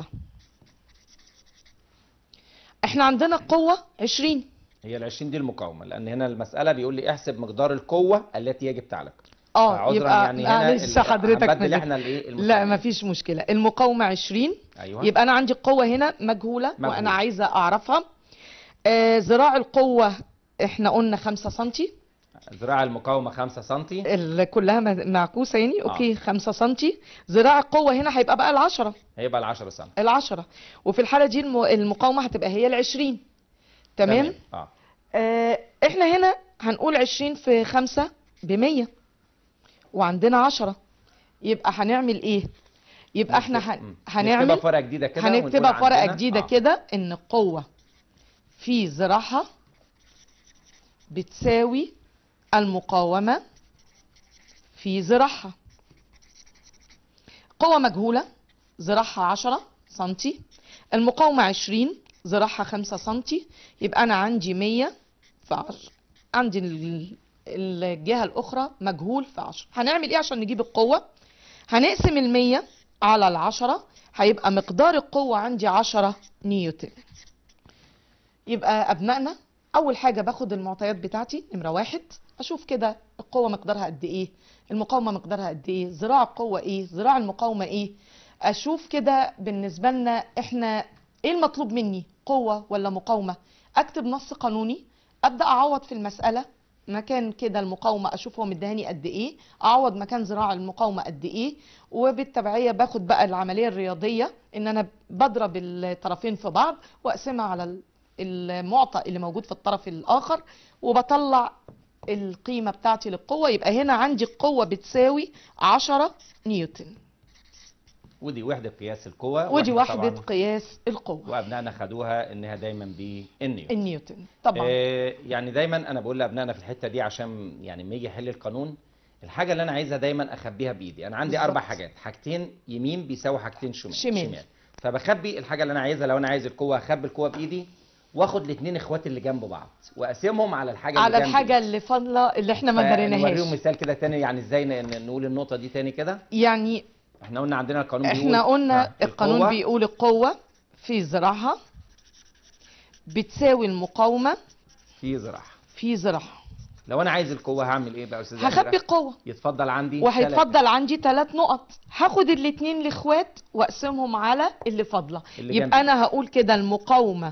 احنا عندنا القوة 20 هي ال 20 دي المقاومه لان هنا المساله بيقول لي احسب مقدار القوه التي يجب تعلق اه عذرا يبقى يعني هنا معلش ال- حضرتك هنبدل ما احنا الايه لا المقاومة. ما فيش مشكلة المقاومة 20 ايوه يبقى أنا عندي القوة هنا مجهولة, مجهولة. وأنا عايزة أعرفها آه ذراع القوة احنا قلنا 5 سنتي ذراع المقاومه 5 سم ال- كلها م- معكوسة يعني اوكي 5 سنتي ذراع القوة هنا هيبقى بقى العشرة هيبقى ال 10 سم العشرة وفي الحالة دي الم- المقاومة هتبقى هي العشرين تمام اه آه احنا هنا هنقول 20 في 5 ب 100 وعندنا 10 يبقى هنعمل ايه يبقى احنا نكتب- هن- مم. هنعمل نكتبها في ورقه جديده كده ونقول هنكتبها في ورقه عندنا- جديده آه. كده ان القوه في ذراعها بتساوي المقاومه في ذراعها قوه مجهوله ذراعها 10 سنتي المقاومه 20 ذراعها 5 سنتي يبقى انا عندي 100 في 10 عندي ال- الجهه الاخرى مجهول في 10 هنعمل ايه عشان نجيب القوه هنقسم المية على العشرة هيبقى مقدار القوة عندي عشرة نيوتن يبقى أبنائنا أول حاجة باخد المعطيات بتاعتي نمرة واحد أشوف كده القوة مقدارها قد إيه المقاومة مقدارها قد إيه ذراع القوة إيه ذراع المقاومة إيه أشوف كده بالنسبة لنا إحنا إيه المطلوب مني قوة ولا مقاومة أكتب نص قانوني أبدأ أعوض في المسألة مكان كده المقاومة أشوف هو مديهاني قد إيه أعوض مكان ذراع المقاومة قد إيه وبالتبعية باخد بقى العملية الرياضية إن أنا بضرب الطرفين في بعض وأقسمها على ال- المعطى اللي موجود في الطرف الآخر وبطلع القيمة بتاعتي للقوة يبقى هنا عندي القوة بتساوي 10 نيوتن ودي وحده قياس القوه ودي وإحنا وحدة طبعاً قياس القوة وابنائنا خدوها انها دايما بالنيوتن النيوتن طبعا آه، يعني دايما انا بقول لابنائنا في الحته دي عشان يعني لما يجي يحل القانون الحاجه اللي انا عايزها دايما اخبيها بايدي انا عندي بالظبط. اربع حاجات حاجتين يمين بيساوي حاجتين شمال شمال. فبخبي الحاجه اللي انا عايزها لو انا عايز القوه اخبي القوه بايدي واخد الاثنين اخوات اللي جنب بعض واقسمهم على الحاجه على اللي جنب الحاجة اللي فاضلة اللي احنا ما نوريهم دريناهاش مثال كده تاني يعني ازاي ن- نقول النقطه دي تاني كده يعني احنا قلنا عندنا القانون بيقول احنا قلنا آه، القانون القوة بيقول القوة في ذراعها بتساوي المقاومة في ذراعها في ذراعها لو انا عايز القوه هعمل ايه بقى يا استاذ هخبي أميرة؟ القوة يتفضل عندي وهيتفضل عندي ثلاث نقط هاخد الاتنين الاخوات واقسمهم على اللي فاضله اللي يبقى جنبي. انا هقول كده المقاومه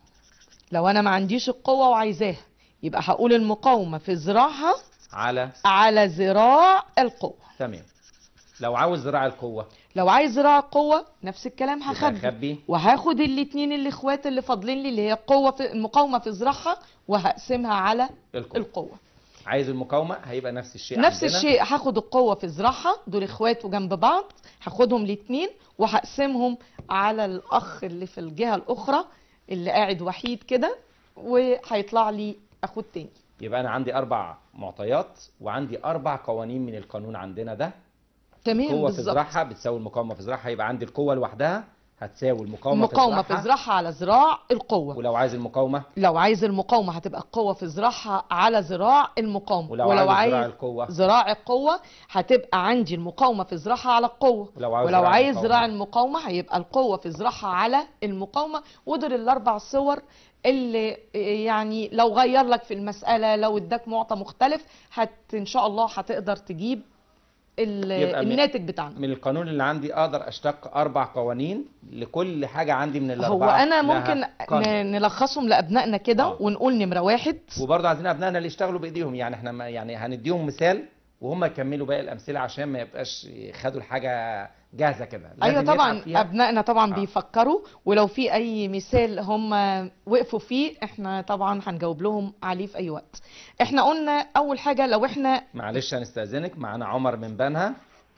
لو انا ما عنديش القوه وعايزاها يبقى هقول المقاومه في ذراعها على على ذراع القوه تمام لو عاوز ذراع القوه لو عايز ذراع القوه نفس الكلام يبقى هخبي اخبي وهاخد الاتنين الاخوات اللي فاضلين لي اللي هي القوه في المقاومه في ذراعها وهقسمها على القوه القوه عايز المقاومه هيبقى نفس الشيء نفس عندنا. الشيء هاخد القوة في ذراعها دول اخوات وجنب بعض هاخدهم الاتنين وهقسمهم على الاخ اللي في الجهة الاخرى اللي قاعد وحيد كده وهيطلع لي اخوه تاني يبقى انا عندي اربع معطيات وعندي اربع قوانين من القانون عندنا ده تمام قوه في بالظبط ذراعها بتساوي المقاومه في ذراعها يبقى عندي القوه لوحدها هتساوي المقاومه المقاومة في في ذراعها ذراعها على ذراع القوة ولو عايز المقاومه لو عايز المقاومة هتبقى القوة في ذراعها على ذراع المقاومة ولو عايز ذراع القوة؟ ذراع القوة هتبقى عندي المقاومة في ذراعها على القوة ولو عاوز ولو ذراع عايز المقاومة؟ ذراع المقاومة هيبقى القوة في ذراعها على المقاومة ودول الأربع صور اللي يعني لو غير لك في المسألة لو اداك معطى مختلف هت إن شاء الله هتقدر تجيب ال- يبقى من- الناتج بتاعنا من القانون اللي عندي اقدر اشتق اربع قوانين لكل حاجه عندي من الاربعه هو أنا لها ممكن قانون. ن- نلخصهم لأبنائنا كده آه. ونقول نمرة واحد وبرضه عايزين ابنائنا اللي يشتغلوا بايديهم يعني احنا ما يعني هنديهم مثال وهم يكملوا باقي الامثله عشان ما يبقاش خدوا الحاجه جاهزه كده لازم ايوه نتعب طبعا فيها. ابنائنا طبعا آه. بيفكروا ولو في اي مثال هم وقفوا فيه احنا طبعا هنجاوب لهم عليه في اي وقت احنا قلنا اول حاجه لو احنا معلش هنستاذنك معانا عمر من بنها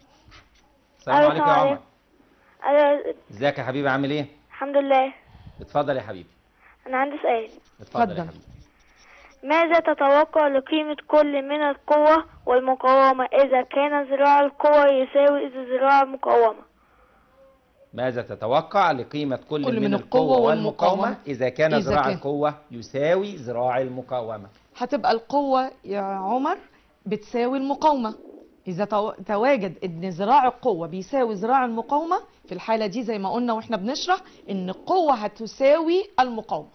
السلام أيوة، عليكم يا السلام عمر أنا ازيك يا حبيبي عامل ايه الحمد لله اتفضل يا حبيبي أنا عندي سؤال اتفضل يا اتفضل. حبيبي ماذا تتوقع لقيمة كل من القوة والمقاومة إذا كان ذراع القوة يساوي ذراع المقاومة ماذا تتوقع لقيمة كل, كل من, من القوة القوة والمقاومة والمقاومة إذا كان إذا ذراع كان. القوة يساوي ذراع المقاومة هتبقى القوه يا عمر بتساوي المقاومه اذا تو- تواجد ان ذراع القوه بيساوي ذراع المقاومه في الحاله دي زي ما قلنا واحنا بنشرح ان القوه هتساوي المقاومه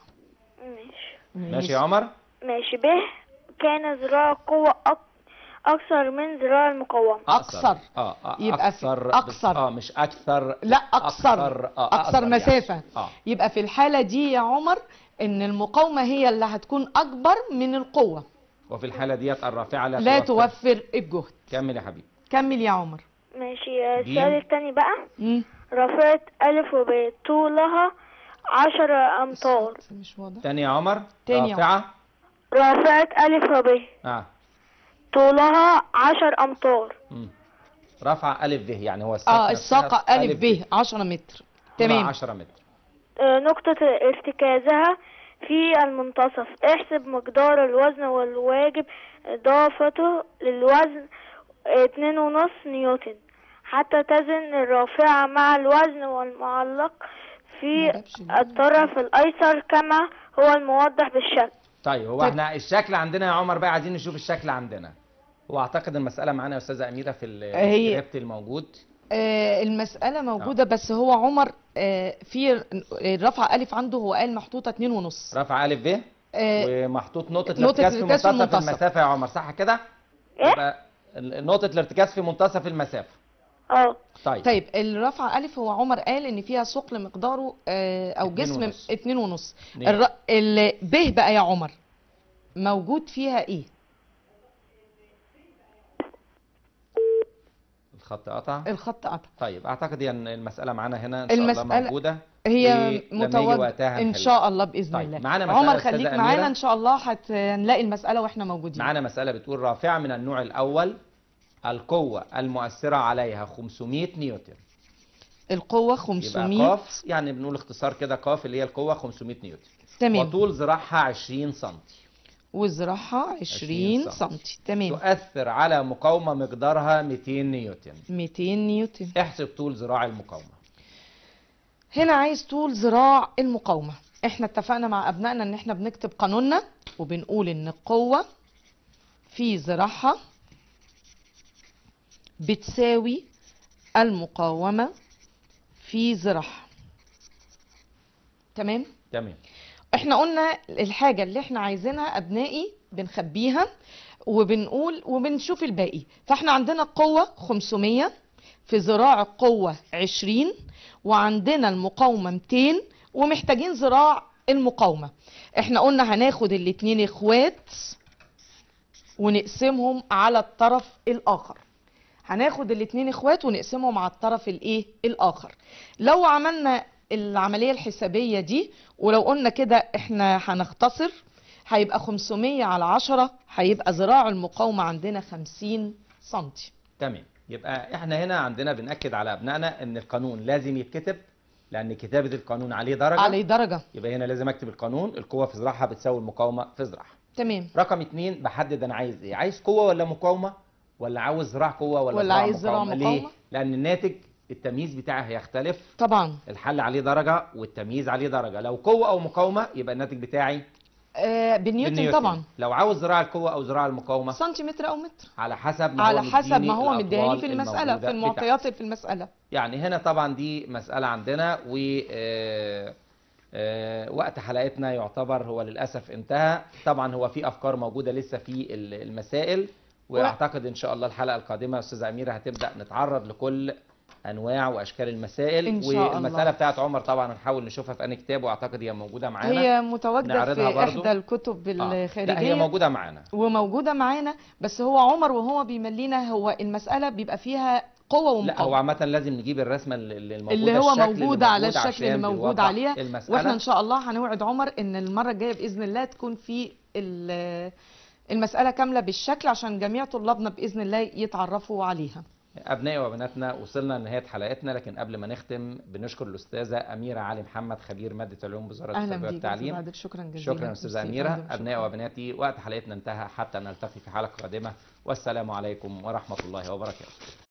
ماشي ماشي يا عمر ماشي ب كان ذراع القوة أك... أكثر من ذراع المقاومة أقصر. اه اه يبقى في- أكثر بس- أقصر. اه مش أكثر لا اقصر أقصر, آه اقصر يعني. مسافه اه يبقى في الحاله دي يا عمر ان المقاومه هي اللي هتكون اكبر من القوه وفي الحالة ديت الرافعة لا, لا توفر. توفر الجهد كمل يا حبيبي كمل يا عمر ماشي جيم. السؤال التاني بقى مم. رفعت ألف وب طولها عشرة أمتار مش واضح تاني يا عمر تاني يا رافعة رفعت ألف وب اه طولها عشر أمتار مم. رفع ألف به يعني هو الساقة اه نفسها الساقه الف ب 10 متر تمام 10 متر آه، نقطة ارتكازها في المنتصف احسب مقدار الوزن والواجب إضافته للوزن اتنين ونص نيوتن حتى تزن الرافعة مع الوزن والمعلق ما في جابش ليه؟ الطرف الأيسر كما هو الموضح بالشكل طيب هو طيب. احنا الشكل عندنا يا عمر بقى عايزين نشوف الشكل عندنا هو اعتقد المسألة معانا يا استاذة أميرة في هي- السكريبت الموجود آه المساله موجوده بس هو عمر آه في الرفع الف عنده هو قال محطوطه اتنين ونص رفع ألف به آه ومحطوط نقطة نقطة الارتكاز في الارتكاز في منتصف المنتصف. المسافة يا عمر صح كده؟ إيه؟ يبقى ال- نقطة الارتكاز في منتصف المسافة اه طيب طيب الرفع الف هو عمر قال ان فيها ثقل مقداره آه او اتنين جسم ونص. اتنين ونص اتنين. الر... ال ب بقى يا عمر موجود فيها ايه الخط قطع الخط قطع طيب اعتقد ان المسألة معانا هنا ان شاء الله المسألة موجودة هي ولما يجي متواجد وقتها ان هنحل. شاء الله باذن طيب، الله معانا مسألة عمر يا أستاذة خليك أميرة. معانا ان شاء الله هنلاقي المساله واحنا موجودين معانا مسألة بتقول رافعة من النوع الأول القوة المؤثرة عليها 500 نيوتن القوه يبقى 500 قاف يعني بنقول اختصار كده قاف اللي هي القوة 500 نيوتن تمام وطول ذراعها 20 سم وزراعها 20 سم. سم تمام تؤثر على مقاومة مقدارها 200 نيوتن 200 نيوتن احسب طول ذراع المقاومة هنا عايز طول ذراع المقاومة احنا اتفقنا مع ابنائنا ان احنا بنكتب قانوننا وبنقول ان القوة في ذراعها بتساوي المقاومة في ذراعها تمام تمام احنا قلنا الحاجة اللي احنا عايزينها ابنائي بنخبيها وبنقول وبنشوف الباقي فاحنا عندنا القوة 500 في ذراع القوة 20 وعندنا المقاومة 200 ومحتاجين ذراع المقاومة احنا قلنا هناخد الاتنين اخوات ونقسمهم على الطرف الاخر هناخد الاتنين اخوات ونقسمهم على الطرف الايه الاخر لو عملنا العملية الحسابية دي ولو قلنا كده احنا هنختصر هيبقى 500 على 10 هيبقى ذراع المقاومة عندنا 50 سنتي تمام يبقى احنا هنا عندنا بنأكد على ابنائنا ان القانون لازم يتكتب لان كتابة القانون عليه درجة عليه درجة يبقى هنا لازم اكتب القانون القوة في ذراعها بتساوي المقاومة في ذراعها تمام رقم اتنين بحدد انا عايز ايه عايز قوة ولا مقاومة ولا عاوز ذراع قوة ولا, ولا ذراع عايز ذراع ليه مقاومة؟ لان الناتج التمييز بتاعي هيختلف طبعا الحل عليه درجة والتمييز عليه درجة لو قوة او مقاومة يبقى الناتج بتاعي آه بالنيوتن بالنيوتن. طبعا لو عاوز ذراع القوة او ذراع المقاومة سنتيمتر او متر على حسب ما على هو حسب مديني ما هو مديهاني الأطوال في المسألة الموجودة في المعطيات في المسألة يعني هنا طبعا دي مسألة عندنا و آه، آه، وقت حلقتنا يعتبر هو للأسف انتهى طبعا هو في أفكار موجودة لسه في ال- المسائل وأعتقد إن شاء الله الحلقة القادمة يا أستاذة أميرة هتبدأ نتعرض لكل أنواع وأشكال المسائل إن شاء والمسألة الله. بتاعت عمر طبعا هنحاول نشوفها في أنهي كتاب وأعتقد هي موجودة معانا هي متواجدة نعرضها في برضو. إحدى الكتب آه. لا هي الخارجية موجودة معانا وموجودة معانا بس هو عمر وهو بيملينا هو المسألة بيبقى فيها قوة لا هو ومقاومة عامة لازم نجيب الرسمة اللي اللي الموجودة اللي هو الشكل اللي موجود على موجود الشكل اللي عشان موجود بيوضح عليها المسألة واحنا ان شاء الله هنوعد عمر ان المرة الجاية بإذن الله تكون في ال- المسألة كاملة بالشكل عشان جميع طلابنا بإذن الله يتعرفوا عليها أبنائي وبناتنا وصلنا لنهاية حلقتنا لكن قبل ما نختم بنشكر الأستاذة أميرة علي محمد خبير مادة علوم وزارة اهلا التربية بيك يا أستاذ والتعليم عادل شكرا جزيلا شكرا أستاذة ميرسي يا أميرة فندم، أبنائي شكراً. وبناتي وقت حلقتنا انتهى حتى نلتقي في حلقة قادمة والسلام عليكم ورحمة الله وبركاته